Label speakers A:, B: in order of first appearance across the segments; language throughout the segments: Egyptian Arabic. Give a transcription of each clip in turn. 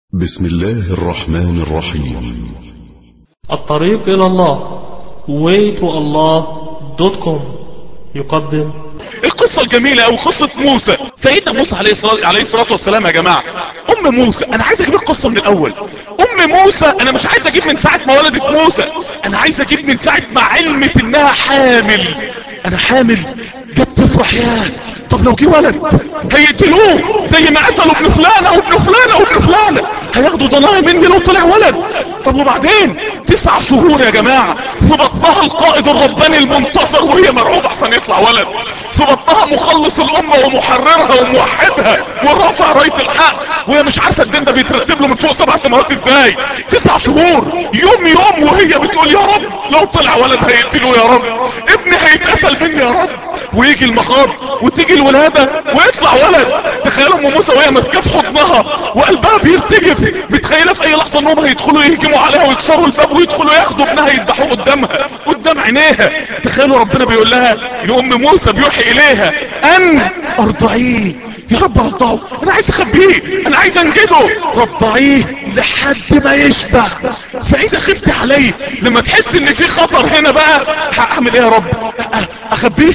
A: بسم الله الرحمن الرحيم
B: الطريق إلى الله waytoallah.com يقدم
C: القصة الجميلة او قصة موسى سيدنا موسى عليه الصلاة, عليه الصلاة والسلام يا جماعة ام موسى انا عايز اجيب القصة من الاول ام موسى انا مش عايز اجيب من ساعة ما ولدت موسى انا عايز اجيب من ساعة ما علمت انها حامل انا حامل جت تفرح ياه طب لو جه ولد هيقتلوه زي ما قتلوا ابن فلانة وابن فلانة وابن فلانة هياخدوا ضنايا مني لو طلع ولد طب وبعدين تسع شهور يا جماعة في بطنها القائد الرباني المنتصر وهي مرعوبة احسن يطلع ولد في بطنها مخلص الامة ومحررها وموحدها ورافع راية الحق وهي مش عارفة الدين ده بيترتب له من فوق سبع سماوات ازاي تسع شهور يوم يوم وهي بتقول يا رب لو طلع ولد هيقتلوه يا رب ابني هيتقتل مني يا رب ويجي المخاض وتيجي الولادة ويطلع ولد تخيلوا ام موسى وهي ماسكاه في حضنها وقلبها بيرتجف متخيله في اي لحظه انهم هيدخلوا يهجموا عليها ويكسروا الباب ويدخلوا ياخدوا ابنها يذبحوه قدامها قدام عينيها تخيلوا ربنا بيقول لها لام موسى بيوحي اليها ان ارضعيه يا رب رضعه انا عايز اخبيه انا عايز انجده رضعيه لحد ما يشبع فاذا خفت عليه لما تحس ان في خطر هنا بقى هعمل ايه يا رب اخبيه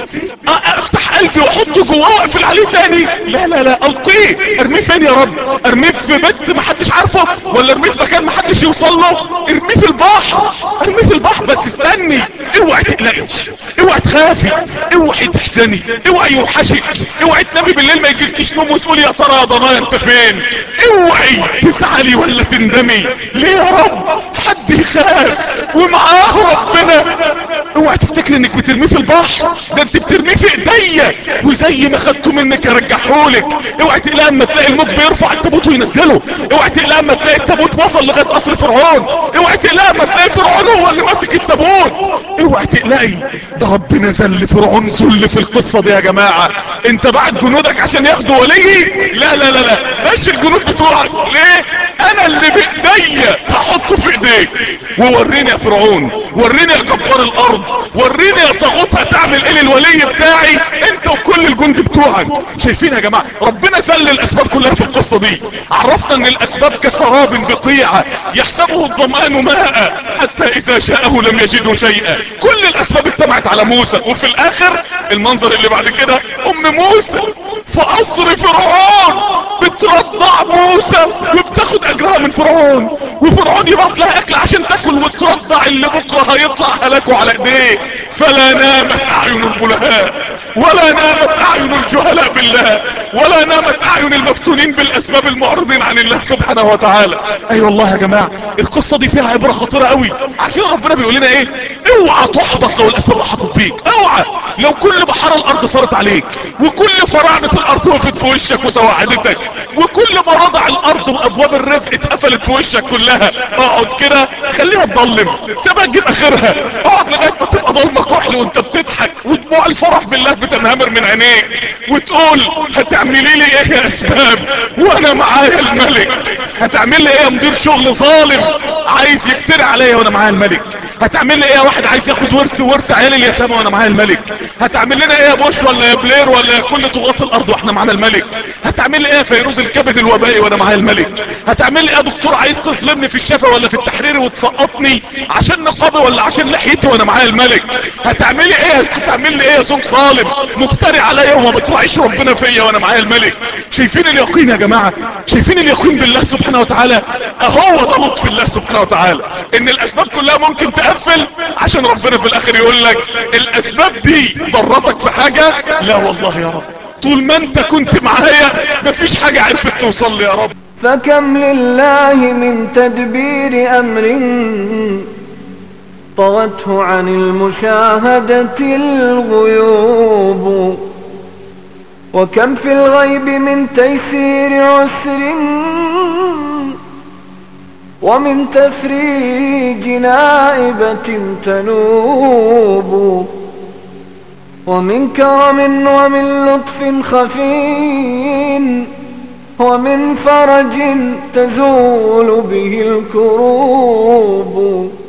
C: افتح قلبي واحطه جواه واقفل عليه تاني لا لا لا القيه ارميه فين يا رب ارميه في بيت محدش عارفه ولا ارميه في مكان محدش يوصل له ارميه في البحر ارميه في البحر بس استني اوعي تقلقي اوعي تخافي اوعي تحزني اوعي يوحشك اوعي تنامي بالليل ما يجيلكيش نوم وتقولي يا ترى يا ضنايا انت فين اوعي تزعلي ولا تندمي ليه يا رب حد يخاف ومعاه ربنا اوعي تفتكري انك بترميه في البحر ده انت بترميه في ايديا وزي ما خدته منك ارجحهولك اوعي تقلق اما تلاقي الموج بيرفع التابوت وينزله اوعي تقلق اما تلاقي التابوت وصل لغايه قصر فرعون اوعي تقلق اما تلاقي فرعون هو اللي ماسك التابوت اوعي تقلقي ده ربنا ذل فرعون ذل في القصه دي يا جماعه انت بعت جنودك عشان ياخدوا ولي لا لا لا لا ماشي الجنود بتوعك ليه انا اللي بايديا هحطه في ايديك ووريني يا فرعون وريني يا جبار الارض وريني يا طاغوت هتعمل ايه للولي بتاعي انت وكل الجند بتوعك شايفين يا جماعه ربنا سل الاسباب كلها في القصه دي عرفنا ان الاسباب كسراب بقيعه يحسبه الظمآن ماء حتى اذا شاءه لم يجده شيئا كل الاسباب اجتمعت على موسى وفي الاخر المنظر اللي بعد كده ام موسى في قصر فرعون بترضع موسى وبتاخد اجرها من فرعون وفرعون يبعت لها اكل عشان تاكل وترضع اللي بكره هيطلع هلاكه على ايديه فلا نامت اعين البلهاء ولا نامت اعين الجهلاء بالله ولا نامت اعين المفتونين بالاسباب المعرضين عن الله سبحانه وتعالى اي أيوة والله يا جماعه القصه دي فيها عبره خطيره قوي عارفين ربنا بيقول لنا ايه اوعى تحبط لو الاسباب احاطت بيك اوعى لو كل بحار الارض صارت عليك وكل فراعنه الارض وقفت في وشك وتوعدتك وكل مراضع الارض وابواب الرزق اتقفلت في وشك كلها اقعد كده خليها تضلم سيبها تجيب اخرها اقعد لغايه ما تبقى ضلمه كحل وانت بتضحك ودموع الفرح بالله بتنهمر من عينيك وتقول هتعملي لي ايه يا اسباب وانا معايا الملك هتعمل لي ايه يا مدير شغل ظالم عايز يفتري عليا وانا معايا الملك هتعمل لي ايه يا واحد عايز ياخد ورث ورث عيال اليتامى وانا معايا الملك هتعمل لنا ايه يا بوش ولا يا بلير ولا يا كل طغاة الارض واحنا معانا الملك هتعمل لي ايه يا فيروز الكبد الوبائي وانا معايا الملك هتعمل لي ايه يا دكتور عايز تظلمني في الشفا ولا في التحرير وتسقطني عشان نقابي ولا عشان لحيتي وانا معايا الملك هتعمل لي ايه هتعمل لي ايه يا زوج ظالم مفتري عليا وما بتراعيش ربنا فيا وانا معايا الملك شايفين اليقين يا جماعه شايفين اليقين بالله سبحانه وتعالى اهو ده لطف الله سبحانه وتعالى ان الاسباب كلها ممكن تقفل عشان ربنا في الاخر يقول لك الاسباب دي ضرتك في حاجه لا والله يا رب طول ما انت كنت معايا مفيش حاجه عرفت توصل لي يا رب
D: فكم لله من تدبير أمر طغته عن المشاهدة الغيوب وكم في الغيب من تيسير عسر ومن تفريج نائبة تنوب ومن كرم ومن لطف خفي ومن فرج تزول به الكروب